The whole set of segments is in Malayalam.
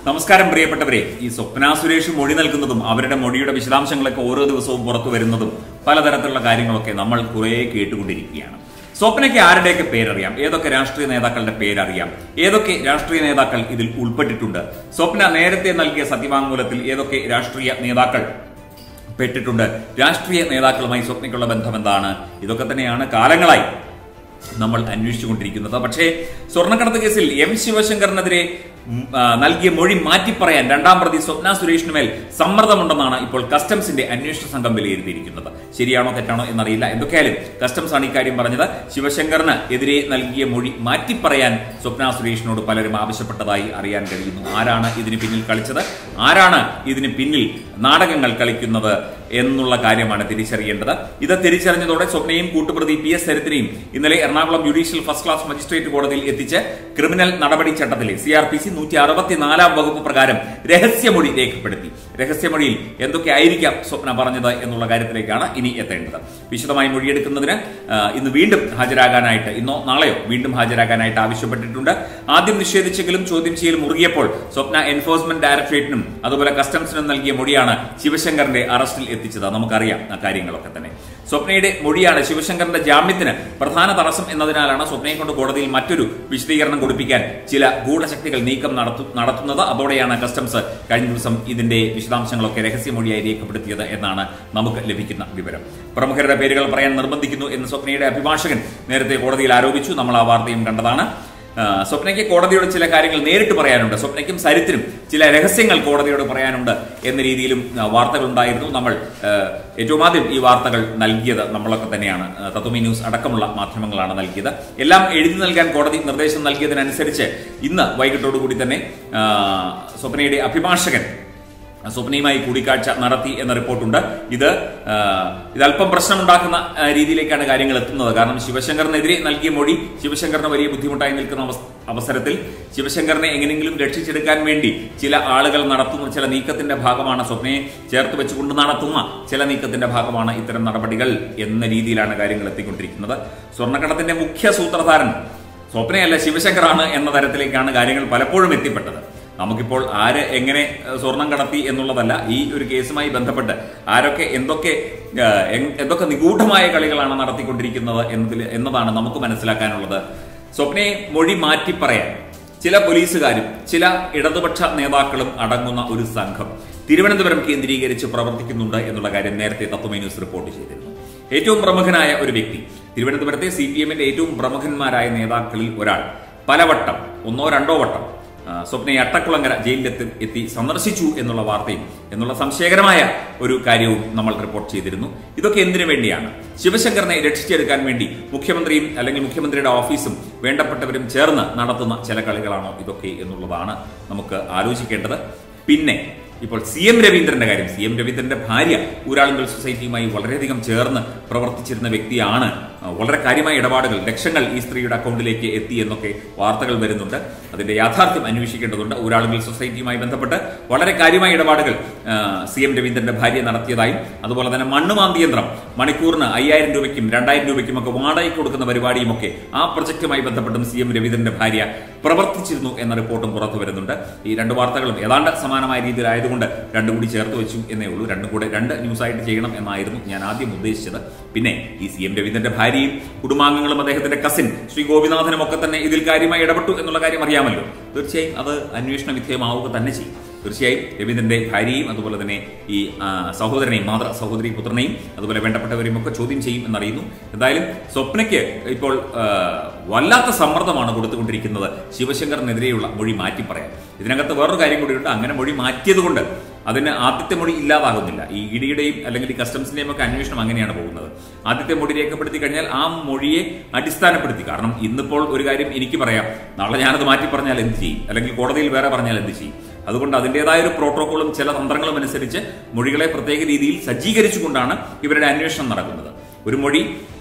നമസ്കാരം പ്രിയപ്പെട്ടവരെ ഈ സ്വപ്ന സുരേഷ് മൊഴി നൽകുന്നതും അവരുടെ മൊഴിയുടെ വിശദാംശങ്ങളൊക്കെ ഓരോ ദിവസവും പുറത്തു വരുന്നതും പലതരത്തിലുള്ള കാര്യങ്ങളൊക്കെ നമ്മൾ കുറേ കേട്ടുകൊണ്ടിരിക്കുകയാണ് സ്വപ്നയ്ക്ക് ആരുടെയൊക്കെ പേരറിയാം ഏതൊക്കെ രാഷ്ട്രീയ നേതാക്കളുടെ പേരറിയാം ഏതൊക്കെ രാഷ്ട്രീയ നേതാക്കൾ ഇതിൽ ഉൾപ്പെട്ടിട്ടുണ്ട് സ്വപ്ന നേരത്തെ നൽകിയ സത്യവാങ്മൂലത്തിൽ ഏതൊക്കെ രാഷ്ട്രീയ നേതാക്കൾ പെട്ടിട്ടുണ്ട് രാഷ്ട്രീയ നേതാക്കളുമായി സ്വപ്നയ്ക്കുള്ള ബന്ധം എന്താണ് ഇതൊക്കെ തന്നെയാണ് കാലങ്ങളായി നമ്മൾ അന്വേഷിച്ചുകൊണ്ടിരിക്കുന്നത് പക്ഷേ സ്വർണ്ണക്കടത്ത് കേസിൽ എം ശിവശങ്കറിനെതിരെ ഉം, ആ, നൽകിയ മൊഴി മാറ്റിപ്പറയാൻ രണ്ടാം പ്രതി സ്വപ്ന സുരേഷിന് മേൽ സമ്മർദ്ദമുണ്ടെന്നാണ് ഇപ്പോൾ കസ്റ്റംസിന്റെ അന്വേഷണ സംഘം വിലയിരുത്തിയിരിക്കുന്നത് ശരിയാണോ തെറ്റാണോ എന്നറിയില്ല എന്തൊക്കെയായാലും കസ്റ്റംസ് ആണ് ഇക്കാര്യം പറഞ്ഞത് ശിവശങ്കറിന് എതിരെ നൽകിയ മൊഴി മാറ്റിപ്പറയാൻ സ്വപ്ന സുരേഷിനോട് പലരും ആവശ്യപ്പെട്ടതായി അറിയാൻ കഴിയുന്നു ആരാണ് ഇതിന് പിന്നിൽ കളിച്ചത് ആരാണ് ഇതിന് പിന്നിൽ നാടകങ്ങൾ കളിക്കുന്നത് എന്നുള്ള കാര്യമാണ് തിരിച്ചറിയേണ്ടത് ഇത് തിരിച്ചറിഞ്ഞതോടെ സ്വപ്നയും കൂട്ടുപ്രതി പി എസ് സരിത്തിനെയും ഇന്നലെ Ernakulam judicial first class magistrate കോടതിയിൽ എത്തിച്ച് ക്രിമിനൽ നടപടി ചട്ടത്തിലെ സി ആർ പി സി നൂറ്റി അറുപത്തിനാലാം വകുപ്പ് പ്രകാരം രഹസ്യമൊഴി രേഖപ്പെടുത്തി രഹസ്യമൊഴിയിൽ എന്തൊക്കെ ആയിരിക്കാം സ്വപ്ന പറഞ്ഞത് എന്നുള്ള കാര്യത്തിലേക്കാണ് ഇനി എത്തേണ്ടത് വിശദമായി മൊഴിയെടുക്കുന്നതിന് ആ, ഇന്ന് വീണ്ടും ഹാജരാകാനായിട്ട് ഇന്നോ നാളെയോ വീണ്ടും ഹാജരാകാനായിട്ട് ആവശ്യപ്പെട്ടിട്ടുണ്ട് ആദ്യം നിഷേധിച്ചെങ്കിലും ചോദ്യം ചെയ്യൽ മുറുകിയപ്പോൾ സ്വപ്ന എൻഫോഴ്സ്മെന്റ് ഡയറക്ടറേറ്റിനും അതുപോലെ കസ്റ്റംസിനും നൽകിയ മൊഴിയാണ് ശിവശങ്കറിന്റെ അറസ്റ്റിൽ എത്തിച്ചത് നമുക്കറിയാം ആ കാര്യങ്ങളൊക്കെ തന്നെ സ്വപ്നയുടെ മൊഴിയാണ് ശിവശങ്കറിന്റെ ജാമ്യത്തിന് പ്രധാന തടസ്സം എന്നതിനാലാണ് സ്വപ്നയെ കൊണ്ട് കോടതിയിൽ മറ്റൊരു വിശദീകരണം കൊടുപ്പിക്കാൻ ചില ഗൂഢശക്തികൾ നീക്കം നടത്തു നടത്തുന്നത് അതോടെയാണ് കസ്റ്റംസ് കഴിഞ്ഞ ദിവസം ഇതിന്റെ വിശദാംശങ്ങളൊക്കെ രഹസ്യമൊഴിയായി രേഖപ്പെടുത്തിയത് എന്നാണ് നമുക്ക് ലഭിക്കുന്ന വിവരം പ്രമുഖരുടെ പേരുകൾ പറയാൻ നിർബന്ധിക്കുന്നു എന്ന് സ്വപ്നയുടെ അഭിഭാഷകൻ നേരത്തെ കോടതിയിൽ ആരോപിച്ചു നമ്മൾ ആ വാർത്തയും കണ്ടതാണ് ആ, സ്വപ്നയ്ക്ക് കോടതിയോട് ചില കാര്യങ്ങൾ നേരിട്ട് പറയാനുണ്ട് സ്വപ്നയ്ക്കും സരിത്തിനും ചില രഹസ്യങ്ങൾ കോടതിയോട് പറയാനുണ്ട് എന്ന രീതിയിലും ആ, വാർത്തകൾ ഉണ്ടായിരുന്നു നമ്മൾ ആ, ഏറ്റവും ആദ്യം ഈ വാർത്തകൾ നൽകിയത് നമ്മളൊക്കെ തന്നെയാണ് ആ, തത്വമി ന്യൂസ് അടക്കമുള്ള മാധ്യമങ്ങളാണ് നൽകിയത് എല്ലാം എഴുതി നൽകാൻ കോടതി നിർദ്ദേശം നൽകിയതിനനുസരിച്ച് ഇന്ന് വൈകിട്ടോടുകൂടി തന്നെ ആ, സ്വപ്നയുടെ അഭിഭാഷകൻ സ്വപ്നയുമായി കൂടിക്കാഴ്ച നടത്തി എന്ന റിപ്പോർട്ടുണ്ട് ഇത് ആ, ഇത് അല്പം പ്രശ്നമുണ്ടാക്കുന്ന ആ, രീതിയിലേക്കാണ് കാര്യങ്ങൾ എത്തുന്നത് കാരണം ശിവശങ്കറിനെതിരെ നൽകിയ മൊഴി ശിവശങ്കറിന് വലിയ ബുദ്ധിമുട്ടായി നിൽക്കുന്ന അവസ്- അവസരത്തിൽ ശിവശങ്കറിനെ എങ്ങനെയെങ്കിലും രക്ഷിച്ചെടുക്കാൻ വേണ്ടി ചില ആളുകൾ നടത്തുന്ന ചില നീക്കത്തിന്റെ ഭാഗമാണ് സ്വപ്നയെ ചേർത്ത് വെച്ചുകൊണ്ട് നടത്തുന്ന ചില നീക്കത്തിന്റെ ഭാഗമാണ് ഇത്തരം നടപടികൾ എന്ന രീതിയിലാണ് കാര്യങ്ങൾ എത്തിക്കൊണ്ടിരിക്കുന്നത് സ്വർണ്ണക്കടത്തിന്റെ മുഖ്യ സൂത്രധാരൻ സ്വപ്നയല്ല ശിവശങ്കറാണ് എന്ന തരത്തിലേക്കാണ് കാര്യങ്ങൾ പലപ്പോഴും എത്തിപ്പെട്ടത് നമുക്കിപ്പോൾ ആര് എങ്ങനെ ഏഹ്, സ്വർണം കടത്തി എന്നുള്ളതല്ല ഈ ഒരു കേസുമായി ബന്ധപ്പെട്ട് ആരൊക്കെ എന്തൊക്കെ ഏഹ്, എങ്- എന്തൊക്കെ നിഗൂഢമായ കളികളാണ് നടത്തിക്കൊണ്ടിരിക്കുന്നത് എന്നതിൽ എന്നതാണ് നമുക്ക് മനസ്സിലാക്കാനുള്ളത് സ്വപ്നയെ മൊഴി മാറ്റി പറയാൻ ചില പോലീസുകാരും ചില ഇടതുപക്ഷ നേതാക്കളും അടങ്ങുന്ന ഒരു സംഘം തിരുവനന്തപുരം കേന്ദ്രീകരിച്ച് പ്രവർത്തിക്കുന്നുണ്ട് എന്നുള്ള കാര്യം നേരത്തെ തത്വമേ ന്യൂസ് റിപ്പോർട്ട് ചെയ്തിരുന്നു ഏറ്റവും പ്രമുഖനായ ഒരു വ്യക്തി തിരുവനന്തപുരത്തെ സി പി എമ്മിന്റെ ഏറ്റവും പ്രമുഖന്മാരായ നേതാക്കളിൽ ഒരാൾ പലവട്ടം ഒന്നോ രണ്ടോ വട്ടം ആ, സ്വപ്നയെ അട്ടക്കുളങ്ങര ജയിലിലെത്തി എത്തി സന്ദർശിച്ചു എന്നുള്ള വാർത്തയും എന്നുള്ള സംശയകരമായ ഒരു കാര്യവും നമ്മൾ റിപ്പോർട്ട് ചെയ്തിരുന്നു ഇതൊക്കെ എന്തിനു വേണ്ടിയാണ് ശിവശങ്കറിനെ രക്ഷിച്ചെടുക്കാൻ വേണ്ടി മുഖ്യമന്ത്രിയും അല്ലെങ്കിൽ മുഖ്യമന്ത്രിയുടെ ഓഫീസും വേണ്ടപ്പെട്ടവരും ചേർന്ന് നടത്തുന്ന ചില കളികളാണോ ഇതൊക്കെ എന്നുള്ളതാണ് നമുക്ക് ആലോചിക്കേണ്ടത് പിന്നെ ഇപ്പോൾ സി എം രവീന്ദ്രന്റെ കാര്യം സി എം രവീന്ദ്രന്റെ ഭാര്യ ഊരാളുങ്കൽ സൊസൈറ്റിയുമായി വളരെയധികം ചേർന്ന് പ്രവർത്തിച്ചിരുന്ന വ്യക്തിയാണ് ആ, വളരെ കാര്യമായ ഇടപാടുകൾ ലക്ഷങ്ങൾ ഈ സ്ത്രീയുടെ അക്കൗണ്ടിലേക്ക് എത്തി എന്നൊക്കെ വാർത്തകൾ വരുന്നുണ്ട് അതിന്റെ യാഥാർത്ഥ്യം അന്വേഷിക്കേണ്ടതുണ്ട് ഊരാളുങ്കൽ സൊസൈറ്റിയുമായി ബന്ധപ്പെട്ട് വളരെ കാര്യമായ ഇടപാടുകൾ ആ, സി എം രവീന്ദ്രന്റെ ഭാര്യ നടത്തിയതായും അതുപോലെ തന്നെ മണ്ണുമാന്തി യന്ത്രം മണിക്കൂറിന് അയ്യായിരം രൂപയ്ക്കും രണ്ടായിരം രൂപയ്ക്കും ഒക്കെ വാടകയ്ക്ക് കൊടുക്കുന്ന പരിപാടിയുമൊക്കെ ആ പ്രൊജക്റ്റുമായി ബന്ധപ്പെട്ടും സി എം രവീന്ദ്രന്റെ ഭാര്യ പ്രവർത്തിച്ചിരുന്നു എന്ന റിപ്പോർട്ടും പുറത്തു വരുന്നുണ്ട് ഈ രണ്ട് വാർത്തകളും ഏതാണ്ട് സമാനമായ രീതിയിലായതുകൊണ്ട് രണ്ടും കൂടി ചേർത്ത് വെച്ചു എന്നേ ഉള്ളൂ രണ്ടും കൂടെ രണ്ട് ന്യൂസായിട്ട് ചെയ്യണം എന്നായിരുന്നു ഞാൻ ആദ്യം ഉദ്ദേശിച്ചത് പിന്നെ ഈ സി എം രവീന്ദ്രന്റെ ഭാര്യയും കുടുംബാംഗങ്ങളും അദ്ദേഹത്തിന്റെ കസിൻ ശ്രീ ഗോപിനാഥനും ഒക്കെ തന്നെ ഇതിൽ കാര്യമായി ഇടപെട്ടു എന്നുള്ള കാര്യം അറിയാമല്ലോ തീർച്ചയായും അത് അന്വേഷണ വിധേയമാവുക തന്നെ ചെയ്യും തീർച്ചയായും രവീന്ദ്രന്റെ ഭാര്യയും അതുപോലെ തന്നെ ഈ ആ, സഹോദരനെയും മാതൃ സഹോദരി പുത്രനെയും അതുപോലെ വേണ്ടപ്പെട്ടവരെയും ഒക്കെ ചോദ്യം ചെയ്യും എന്നറിയുന്നു എന്തായാലും സ്വപ്നയ്ക്ക് ഇപ്പോൾ ആ, വല്ലാത്ത സമ്മർദ്ദമാണ് കൊടുത്തുകൊണ്ടിരിക്കുന്നത് ശിവശങ്കറിനെതിരെയുള്ള മൊഴി മാറ്റി പറയാൻ ഇതിനകത്ത് വേറൊരു കാര്യം കൂടിയുണ്ട് അങ്ങനെ മൊഴി മാറ്റിയതുകൊണ്ട് അതിന് ആദ്യത്തെ മൊഴി ഇല്ലാതാകുന്നില്ല ഈ ഇഡിയുടെയും അല്ലെങ്കിൽ ഈ കസ്റ്റംസിന്റെയും ഒക്കെ അന്വേഷണം അങ്ങനെയാണ് പോകുന്നത് ആദ്യത്തെ മൊഴി രേഖപ്പെടുത്തി കഴിഞ്ഞാൽ ആ മൊഴിയെ അടിസ്ഥാനപ്പെടുത്തി കാരണം ഇന്നിപ്പോൾ ഒരു കാര്യം എനിക്ക് പറയാം നാളെ ഞാനത് മാറ്റി പറഞ്ഞാൽ എന്ത് ചെയ്യും അല്ലെങ്കിൽ കോടതിയിൽ വേറെ പറഞ്ഞാൽ എന്ത് ചെയ്യും അതുകൊണ്ട് അതിൻ്റെതായ ഒരു പ്രോട്ടോക്കോളും ചില തന്ത്രങ്ങളും അനുസരിച്ച് മൊഴികളെ പ്രത്യേക രീതിയിൽ സജ്ജീകരിച്ചുകൊണ്ടാണ് ഇവരുടെ അന്വേഷണം നടക്കുന്നത് ഒരു മൊഴി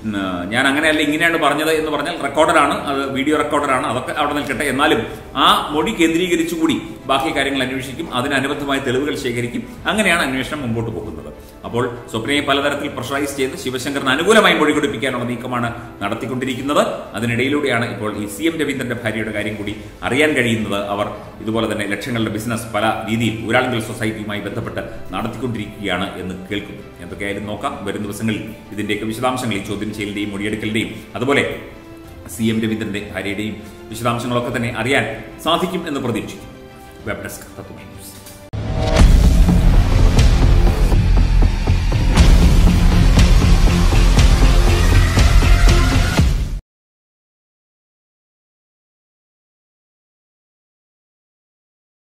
ഉം, ഞാൻ അങ്ങനെയല്ല ഇങ്ങനെയാണ് പറഞ്ഞത് എന്ന് പറഞ്ഞാൽ റെക്കോർഡറാണ് അത് വീഡിയോ റെക്കോർഡറാണ് അതൊക്കെ അവിടെ നിൽക്കട്ടെ എന്നാലും ആ മൊഴി കേന്ദ്രീകരിച്ചുകൂടി ബാക്കി കാര്യങ്ങൾ അന്വേഷിക്കും അതിനനുബന്ധമായ തെളിവുകൾ ശേഖരിക്കും അങ്ങനെയാണ് അന്വേഷണം മുമ്പോട്ട് പോകുന്നത് അപ്പോൾ സ്വപ്നയെ പലതരത്തിൽ പ്രഷറൈസ് ചെയ്ത് ശിവശങ്കറിന് അനുകൂലമായി മൊഴി കൊടുപ്പിക്കാനുള്ള നീക്കമാണ് നടത്തിക്കൊണ്ടിരിക്കുന്നത് അതിനിടയിലൂടെയാണ് ഇപ്പോൾ ഈ സി എം രവീന്ദ്രന്റെ ഭാര്യയുടെ കാര്യം കൂടി അറിയാൻ കഴിയുന്നത് അവർ ഇതുപോലെ തന്നെ ലക്ഷങ്ങളുടെ ബിസിനസ് പല രീതിയിൽ ഊരാളുങ്കൽ സൊസൈറ്റിയുമായി ബന്ധപ്പെട്ട് നടത്തിക്കൊണ്ടിരിക്കുകയാണ് എന്ന് കേൾക്കുന്നു എന്തൊക്കെയായാലും നോക്കാം വരും ദിവസങ്ങളിൽ ഇതിന്റെയൊക്കെ വിശദാംശങ്ങൾ ഈ ചോദ്യം ചെയ്യലിന്റെയും മൊഴിയെടുക്കലിന്റെയും അതുപോലെ സി എം രവീന്ദ്രന്റെ ഭാര്യയുടെയും വിശദാംശങ്ങളൊക്കെ തന്നെ അറിയാൻ സാധിക്കും എന്ന് പ്രതീക്ഷിക്കുന്നു വെബ് ഡെസ്ക് തത്വമേ ന്യൂസ്